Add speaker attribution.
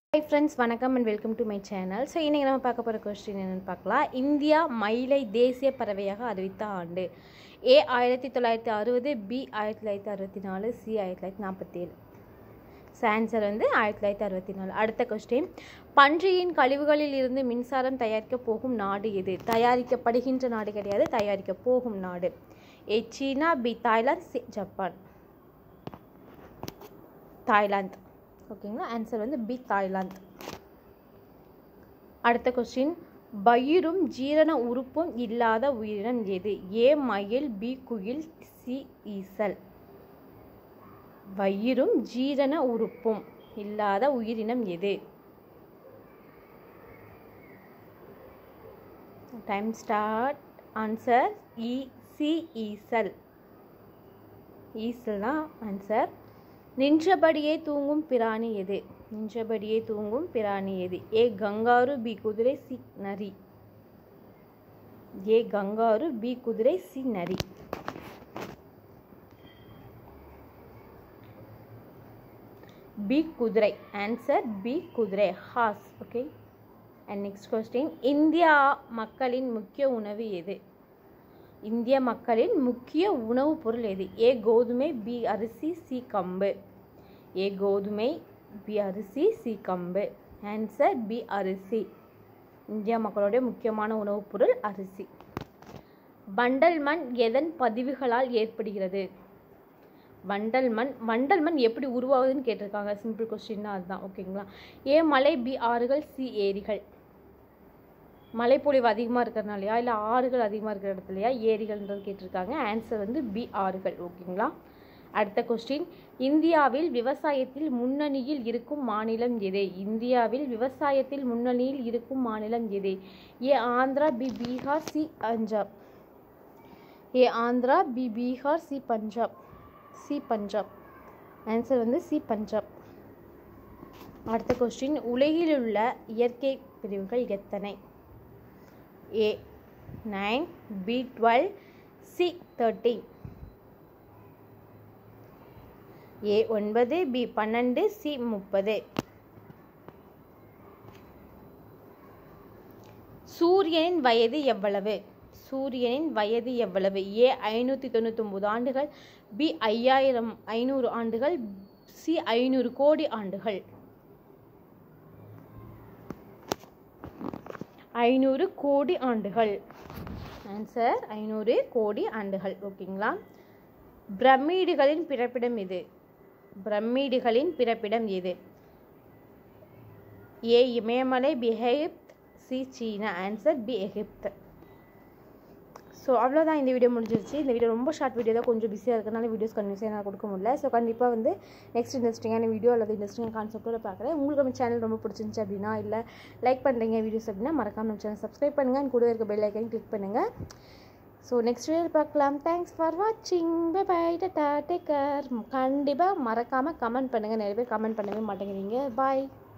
Speaker 1: high friends வணக்கம் and welcome to my channel so இன்றைக்கி நம்ம பார்க்க போகிற கொஸ்டின் என்னென்னு பார்க்கலாம் இந்தியா மயிலை தேசிய பறவையாக அறிவித்த ஆண்டு ஏ ஆயிரத்தி தொள்ளாயிரத்தி அறுபது பி ஆயிரத்தி தொள்ளாயிரத்தி அறுபத்தி நாலு சி ஆயிரத்தி தொள்ளாயிரத்தி நாற்பத்தேழு ஸோ ஆன்சர் வந்து ஆயிரத்தி தொள்ளாயிரத்தி அறுபத்தி நாலு அடுத்த கொஸ்டின் பன்றியின் கழிவுகளில் இருந்து மின்சாரம் தயாரிக்க போகும் நாடு எது தயாரிக்கப்படுகின்ற நாடு கிடையாது தயாரிக்க போகும் நாடு ஏ சீனா B Thailand C Japan Thailand ஓகேங்களா ஆன்சர் வந்து பி தாய்லாந்து அடுத்த கொஸ்டின் பயிரும் ஜீரண உறுப்பும் இல்லாத உயிரினம் எது ஏ மயில் பி குயில் சி ஈசல் வயிறும் ஜீரண உறுப்பும் இல்லாத உயிரினம் எது டைம் ஸ்டார்ட் ஆன்சர் இ சி ஈசல் ஈசல் தான் ஆன்சர் நின்றபடியே தூங்கும் பிராணி எது நின்றபடியே தூங்கும் பிராணி எது ஏ கங்காரு பி குதிரை சி நரி ஏ கங்காரு பி குதிரை சி நரி பி குதிரை ஆன்சர் பி குதிரை horse okay and next question India மக்களின் முக்கிய உணவு எது இந்திய மக்களின் முக்கிய உணவுப் பொருள் எது ஏ கோதுமை பி அரிசி சி கம்பு ஏ கோதுமை பி அரிசி சி கம்பு ஆன்சர் பி அரிசி இந்திய மக்களுடைய முக்கியமான உணவுப் பொருள் அரிசி வண்டல் மண் எதன் பதிவுகளால் ஏற்படுகிறது வண்டல் மண் வண்டல் மண் எப்படி உருவாகுதுன்னு கேட்டிருக்காங்க சிம்பிள் கொஸ்டின் தான் அதுதான் ஓகேங்களா ஏ மலை பி ஆறுகள் சி ஏரிகள் மழைப்பொழிவு அதிகமாக இருக்கிறனாலையா இல்லை ஆறுகள் அதிகமாக இருக்கிற இடத்துலையா ஏரிகள்ன்றது கேட்டிருக்காங்க ஆன்சர் வந்து பி ஆறுகள் ஓகேங்களா அடுத்த கொஸ்டின் இந்தியாவில் விவசாயத்தில் முன்னணியில் இருக்கும் மாநிலம் எது இந்தியாவில் விவசாயத்தில் முன்னணியில் இருக்கும் மாநிலம் எது A Andhra B Bihar C Punjab A Andhra B Bihar C Punjab C Punjab answer வந்து சி பஞ்சாப் அடுத்த கொஸ்டின் உலகில் உள்ள இயற்கை பிரிவுகள் எத்தனை A nine B twelve C thirteen A ஒன்பது பி பன்னெண்டு சி முப்பது சூரியனின் வயது எவ்வளவு சூரியனின் வயது எவ்வளவு ஏ ஐநூற்றி தொண்ணூத்தொம்பது ஆண்டுகள் பி ஐயாயிரம் ஐநூறு ஆண்டுகள் சி ஐநூறு கோடி ஆண்டுகள் ஐநூறு கோடி ஆண்டுகள் ஆன்சர் ஐநூறு கோடி ஆண்டுகள் ஓகேங்களா பிரமிடுகளின் பிறப்பிடம் எது பிரமிடுகளின் பிறப்பிடம் எது ஏ இமயமலை பி எகிப்த் சி சீனா ஆன்சர் பி எகிப்த் ஸோ அவ்வளோதான் இந்த வீடியோ முடிஞ்சிருச்சு இந்த வீடியோ ரொம்ப ஷார்ட் வீடியோ தான் கொஞ்சம் பிஸியாக இருக்கிறனால வீடியோஸ் கன்வியூஸாக என்னால் கொடுக்க முடியல ஸோ கண்டிப்பாக வந்து நெக்ஸ்ட் இன்ட்ரெஸ்டிங்கான வீடியோ அல்லது இன்ட்ரெஸ்டிங்கான கான்செப்டோட பார்க்குறேன் உங்களுக்கு நம்ம சேனல் ரொம்ப பிடிச்சிருந்துச்சு அப்படின்னா இல்லை லைக் பண்ணுறீங்க வீடியோஸ் அப்படின்னா மறக்காம நம்ம சேனல் சப்ஸ்கிரைப் பண்ணுங்கள் அண்ட் கூட இருக்க பெல் ஐக்கன் கிளிக் பண்ணுங்கள் ஸோ நெக்ஸ்ட் வீடியோ பார்க்கலாம் தேங்க்ஸ் ஃபார் வாட்சிங் bye bye tata take care கண்டிப்பாக மறக்காமல் கமெண்ட் பண்ணுங்கள் நிறைய பேர் கமெண்ட் பண்ணவே மாட்டேங்கிறீங்க பாய்